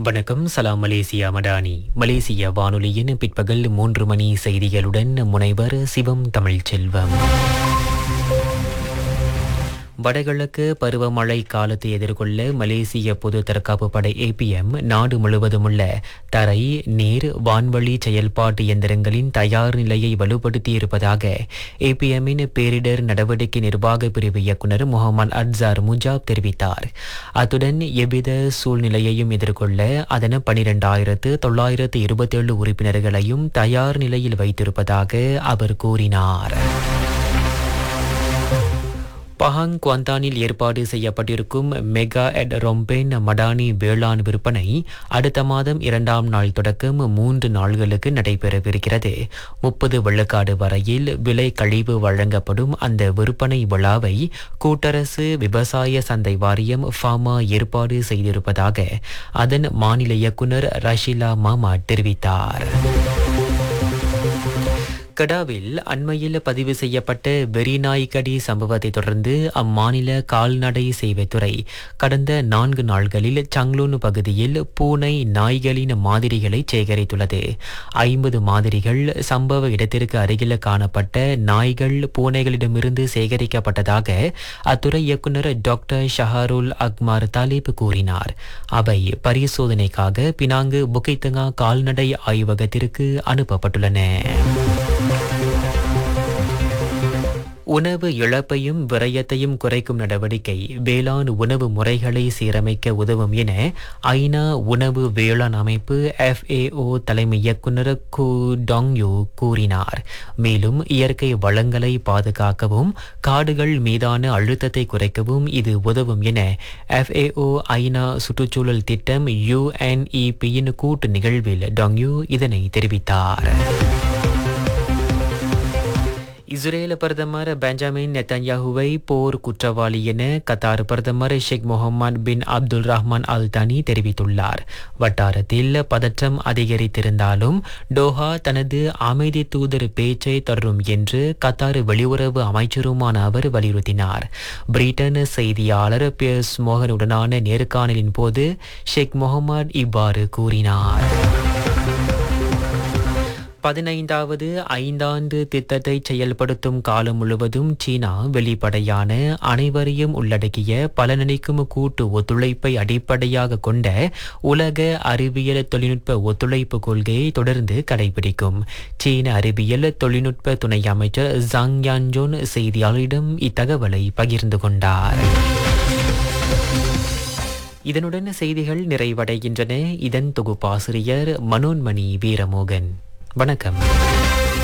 வணக்கம் சலாம் மலேசியா மடானி மலேசிய வானொலியின் பிற்பகல் மூன்று மணி செய்திகளுடன் முனைவர் சிவம் தமிழ்ச்செல்வம் வடகிழக்கு பருவமழை காலத்தை எதிர்கொள்ள மலேசிய பொது தற்காப்பு படை ஏபிஎம் நாடு முழுவதும் உள்ள தரை நீர் வான்வழி செயல்பாட்டு இயந்திரங்களின் தயார் நிலையை வலுப்படுத்தியிருப்பதாக ஏபிஎம்மின் பேரிடர் நடவடிக்கை நிர்வாக பிரிவு இயக்குநர் முகமது அட்சார் முஜாப் தெரிவித்தார் அத்துடன் எவ்வித சூழ்நிலையையும் எதிர்கொள்ள அதன் பனிரெண்டாயிரத்து தொள்ளாயிரத்து இருபத்தேழு உறுப்பினர்களையும் தயார் நிலையில் வைத்திருப்பதாக அவர் கூறினார் பஹாங் குவாந்தானில் ஏற்பாடு செய்யப்பட்டிருக்கும் மெகா எட் ரொம்பென் மடானி வேளாண் விற்பனை அடுத்த மாதம் இரண்டாம் நாள் தொடக்கம் மூன்று நாள்களுக்கு நடைபெறவிருக்கிறது முப்பது வெள்ளக்காடு வரையில் விலை கழிவு வழங்கப்படும் அந்த விற்பனை விழாவை கூட்டரசு விவசாய சந்தை வாரியம் ஃபாமா ஏற்பாடு செய்திருப்பதாக அதன் மாநில இயக்குநர் ரஷிலா மாமா தெரிவித்தார் கடாவில் அண்மையில் பதிவு செய்யப்பட்ட வெறிநாய்க்கடி சம்பவத்தை தொடர்ந்து அம்மாநில கால்நடை சேவைத்துறை கடந்த நான்கு நாள்களில் சங்லூன் பகுதியில் பூனை நாய்களின் மாதிரிகளை சேகரித்துள்ளது ஐம்பது மாதிரிகள் சம்பவ இடத்திற்கு அருகில் காணப்பட்ட நாய்கள் பூனைகளிடமிருந்து சேகரிக்கப்பட்டதாக அத்துறை இயக்குநர் டாக்டர் ஷஹாருல் அக்மார் தாலிப் கூறினார் அவை பரிசோதனைக்காக பினாங்கு புகைத்தங்கா கால்நடை ஆய்வகத்திற்கு அனுப்பப்பட்டுள்ளன உணவு இழப்பையும் விரயத்தையும் குறைக்கும் நடவடிக்கை வேளாண் உணவு முறைகளை சீரமைக்க உதவும் என ஐநா உணவு வேளாண் அமைப்பு எஃப்ஏஓ தலைமை இயக்குநர் கு டாங்யூ கூறினார் மேலும் இயற்கை வளங்களை பாதுகாக்கவும் காடுகள் மீதான அழுத்தத்தை குறைக்கவும் இது உதவும் என எஃப்ஏஓ ஐநா சுற்றுச்சூழல் திட்டம் யுஎன்இபியின் கூட்டு நிகழ்வில் டாங்யூ இதனை தெரிவித்தார் இஸ்ரேல பிரதமர் பெஞ்சமின் நெத்தன்யாஹுவை போர் குற்றவாளி என கத்தார் பிரதமர் ஷேக் முகமது பின் அப்துல் ரஹ்மான் அல் தனி தெரிவித்துள்ளார் வட்டாரத்தில் பதற்றம் அதிகரித்திருந்தாலும் டோஹா தனது அமைதி தூதர் பேச்சை தொடரும் என்று கத்தார் வெளியுறவு அமைச்சருமான அவர் வலியுறுத்தினார் பிரிட்டன் செய்தியாளர் பியர்ஸ் மோகனுடனான நேர்காணலின் போது ஷேக் முகமது இவ்வாறு கூறினார் பதினைந்தாவது ஐந்தாண்டு திட்டத்தை செயல்படுத்தும் காலம் முழுவதும் சீனா வெளிப்படையான அனைவரையும் உள்ளடக்கிய பலனளிக்கும் கூட்டு ஒத்துழைப்பை அடிப்படையாக கொண்ட உலக அறிவியல் தொழில்நுட்ப ஒத்துழைப்பு கொள்கையை தொடர்ந்து கடைபிடிக்கும் சீன அறிவியல் தொழில்நுட்ப துணை அமைச்சர் ஜாங் யான்ஜோன் செய்தியாளரிடம் இத்தகவலை பகிர்ந்து கொண்டார் இதனுடன் செய்திகள் நிறைவடைகின்றன இதன் தொகுப்பாசிரியர் மனோன்மணி வீரமோகன் வணக்கம்